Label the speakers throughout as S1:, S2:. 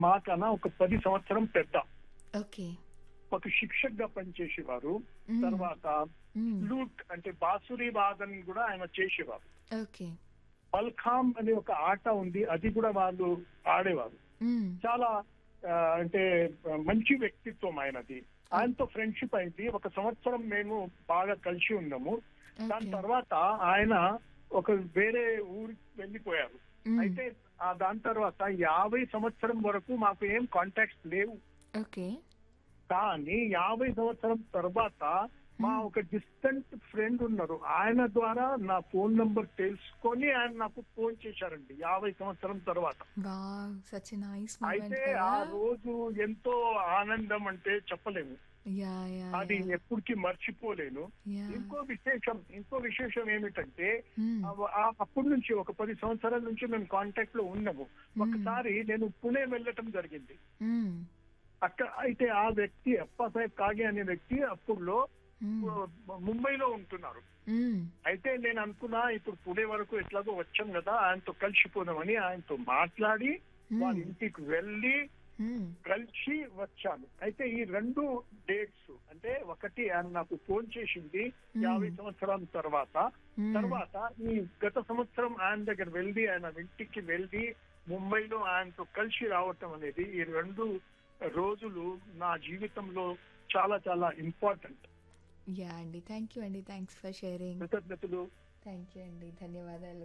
S1: మాకన్నా ఒక పది సంవత్సరం పెద్ద
S2: ఓకే
S1: ఒక శిక్షక్గా పనిచేసేవారు
S2: మ్మ్.
S1: తర్వాత
S2: మ్మ్.
S1: లూట్ అంటే బాసురి వాదన్ కూడా ఆయన చేసేవారు
S2: ఓకే
S1: పల్ఖామ్ అనే ఒక ఆట ఉంది అది కూడా వాళ్ళు ఆడేవారు
S2: మ్మ్.
S1: చాలా ఆ, అంటే ఆ, మంచి వ్యక్తిత్వం ఆయనది ఆయనతో ఫ్రెండ్షిప్ అయింది ఒక సంవత్సరం మేము బాగా కలిసి ఉన్నాము దాని
S2: ఓకే.
S1: తర్వాత ఆయన ఒక వేరే ఊరికి వెళ్ళిపోయారు
S2: మ్మ్.
S1: అయితే ఆ దాని తర్వాత యాభై సంవత్సరం వరకు మాకు ఏం కాంటాక్ట్స్ లేవు
S2: ఓకే
S1: కానీ యాభై సంవత్సరం తర్వాత మా
S2: Hmm.
S1: ఒక డిస్టెంట్ ఫ్రెండ్ ఉన్నారు ఆయన ద్వారా నా ఫోన్ నంబర్ తెలుసుకొని ఆయన నాకు ఫోన్ చేశారండి యాభై సంవత్సరం తర్వాత
S2: వావ్ సచ్ నైస్ మూమెంట్
S1: అయితే
S2: కదా
S1: ఆ రోజు ఎంతో ఆనందం అంటే చెప్పలేము
S2: యా యా
S1: అది ఎప్పటికీ మర్చిపోలేను
S2: యా
S1: ఇంకో విశేషం ఇంకో విశేషం ఏమిటంటే
S2: మ్మ్.
S1: ఆ- ఆ- అప్పటి నుంచి ఒక పది సంవత్సరాల నుంచి మేము కాంటాక్ట్ లో ఉన్నాము ఒకసారి నేను పుణే వెళ్ళటం జరిగింది
S2: మ్మ్.
S1: అక్కడ అయితే ఆ వ్యక్తి అప్పా సాహెబ్ కాగే అనే వ్యక్తి అప్పుడులో
S2: మ్మ్.
S1: ముంబైలో ఉంటున్నారు
S2: మ్మ్.
S1: అయితే నేను అనుకున్నా ఇప్పుడు పుణే వరకు ఎట్లాగో వచ్చాం కదా ఆయనతో కలిసిపోదామని ఆయనతో మాట్లాడి వాళ్ళ
S2: మ్మ్.
S1: ఇంటికి వెళ్ళి
S2: మ్మ్.
S1: కలిసి వచ్చాను అయితే ఈ రెండు డేట్స్ అంటే ఒకటి ఆయన నాకు ఫోన్ చేసింది
S2: Hmm.
S1: యాభై సంవత్సరాల తర్వాత
S2: Hmm.
S1: తర్వాత ఈ గత సంవత్సరం ఆయన దగ్గర వెళ్ళి ఆయన ఇంటికి వెళ్ళి ముంబైలో ఆయనతో కలిసి రావటం అనేది ఈ రెండు రోజులు నా జీవితంలో చాలా చాలా ఇంపార్టెంట్
S2: యా అండి థ్యాంక్ యూ అండి థ్యాంక్స్ ఫర్ షేరింగ్
S1: కృతజ్ఞతలు
S2: థ్యాంక్ యూ అండి ధన్యవాదాలు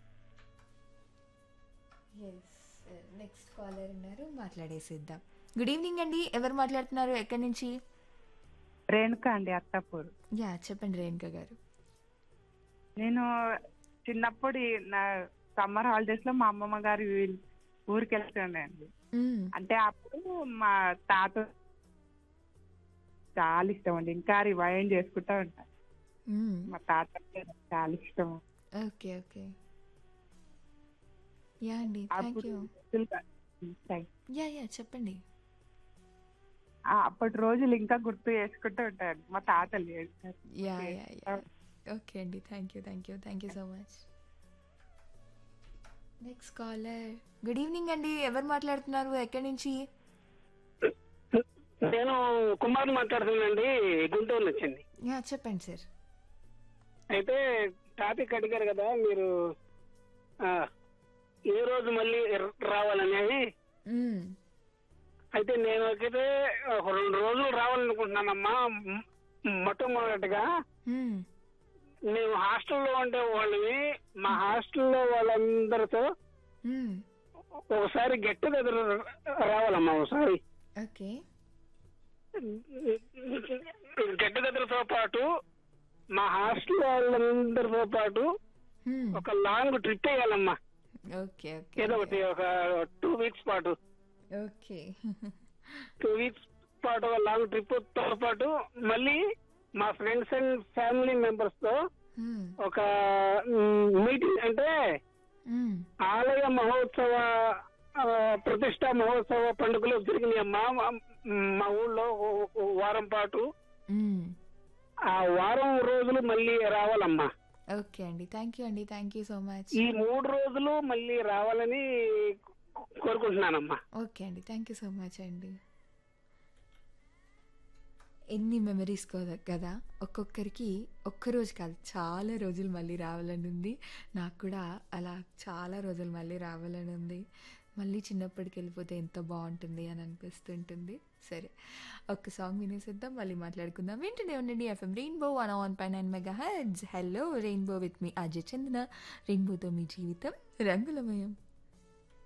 S2: ఎస్ నెక్స్ట్ కాలర్ ఉన్నారు మాట్లాడేసిద్దాం గుడ్ ఈవినింగ్ అండి ఎవరు మాట్లాడుతున్నారు ఎక్కడి నుంచి
S3: రేణుక అండి అత్తాపూర్
S2: యా చెప్పండి రేణుక గారు
S3: నేను చిన్నప్పుడు ఈ నా సమ్మర్ హాలిడేస్ లో మా అమ్మమ్మ గారి ఊరి- ఊరికి వెళ్తుండే అండి
S2: మ్మ్.
S3: అంటే అప్పుడు మా తాత చాలా ఇష్టం అండి ఇంకా రివైండ్ చేసుకుంటా ఉంటా
S2: మ్మ్.
S3: మా తాత అంటే నాకు చాలా ఇష్టం
S2: ఓకే ఓకే యా అండి థ్యాంక్
S3: అప్పుడు
S2: యూ
S3: రోజులు కా- థాంక్స్.
S2: యా యా చెప్పండి
S3: ఆ, అప్పటి రోజులు ఇంకా గుర్తు చేసుకుంటూ ఉంటాను మా తాత లేడు
S2: యా యా యా ఓకే అండి thank you thank you thank you so much next caller good evening అండి ఎవరు మాట్లాడుతున్నారు ఎక్కడి నుంచి
S4: నేను కుమార్ మాట్లాడుతున్నానండి గుంటూరు వచ్చింది
S2: యా చెప్పండి సార్
S4: అయితే టాపిక్ అడిగారు కదా మీరు ఆ, ఏ రోజు మళ్ళీ ర- రావాలని
S2: మ్మ్.
S4: అయితే నేను అయితే ఒక రెండు రోజులు రావాలనుకుంటున్నానమ్మా మ్- మొట్టమొదటిగా
S2: మ్మ్.
S4: మేము హాస్టల్లో ఉండే వాళ్ళని మా హాస్టల్లో వాళ్ళందరితో
S2: మ్మ్.
S4: ఒకసారి గెట్ టుగెదర్ రావాలమ్మా ఒకసారి
S2: ఓకే
S4: గెట్ టుగెదర్ తో పాటు మా హాస్టల్ వాళ్ళందరితో పాటు
S2: మ్మ్.
S4: ఒక లాంగ్ ట్రిప్ వేయాలమ్మా
S2: ఓకే ఓకే
S4: ఏదో ఒకటి ఒక టూ వీక్స్ పాటు
S2: ఓకే
S4: టూ వీక్స్ పాటు ఒక లాంగ్ ట్రిప్ తో పాటు మళ్ళీ మా ఫ్రెండ్స్ అండ్ ఫ్యామిలీ మెంబర్స్ తో
S2: మ్మ్.
S4: ఒక మీటింగ్ అంటే
S2: మ్మ్.
S4: ఆలయ మహోత్సవ ఆ, ప్రతిష్టా మహోత్సవ పండుగలు జరిగినాయమ్మా మా మా ఊళ్ళో ఓ- ఓ వారం పాటు
S2: మ్మ్.
S4: ఆ వారం రోజులు మళ్ళీ రావాలమ్మా
S2: ఓకే అండి థ్యాంక్ యూ అండి థ్యాంక్ యూ సో మచ్
S4: ఈ మూడు రోజులు మళ్ళీ రావాలని కోరుకుంటున్నానమ్మా
S2: ఓకే అండి థ్యాంక్ యూ సో మచ్ అండి ఎన్ని మెమరీస్ కదా ఒక్కొక్కరికి ఒక్క రోజు కాదు చాలా రోజులు మళ్ళీ రావాలని ఉంది నాకు కూడా అలా చాలా రోజులు మళ్ళీ రావాలని ఉంది మళ్ళీ చిన్నప్పటికి వెళ్ళిపోతే ఎంత బాగుంటుంది అని అనిపిస్తుంటుంది సరే ఒక్క సాంగ్ వినేసిద్దాం మళ్ళీ మాట్లాడుకుందాం వింటూనే ఉండండి ఎఫ్ఎం రెయిన్బో వన్ వన్ పై nine mega heads hello Rainbow with మీ అజయ్ చందన రెయిన్బోతో మీ జీవితం రంగులమయం